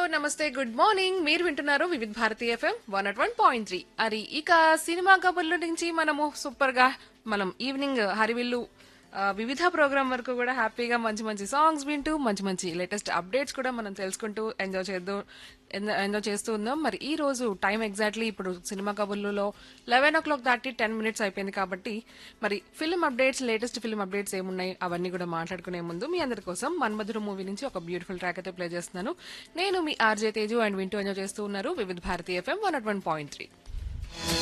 నమస్తే good morning మీరు వింటున్నారు Vividh Bharati FM one at one point three అది ఇక సినిమా కబుర్ల నుంచి మనము సూపర్ గా మనం ఈవినింగ్ హరివిల్లు ఆ, వివిధ ప్రోగ్రామ్ వరకు కూడా హ్యాపీగా మంచి మంచి సాంగ్స్ వింటూ మంచి మంచి లేటెస్ట్ అప్డేట్స్ కూడా మనం తెలుసుకుంటూ ఎంజాయ్ చేద్దాం ఎంజాయ్ చేస్తూ ఉందాం మరి ఈ రోజు టైం ఎగ్జాక్ట్లీ ఇప్పుడు సినిమా కబుర్లలో లెవెన్ ఓ క్లాక్ దాటి టెన్ మినిట్స్ అయిపోయింది కాబట్టి మరి film updates latest film updates ఏమున్నాయి అవన్నీ కూడా మాట్లాడుకునే ముందు మీ అందరి కోసం మన్మధుర మూవీ నుంచి ఒక బ్యూటిఫుల్ ట్రాక్ అయితే ప్లే చేస్తున్నాను నేను మీ ఆర్జే తేజు అండ్ వింటూ ఎంజాయ్ చేస్తూ ఉన్నారు Vividh Bharati FM one at one point three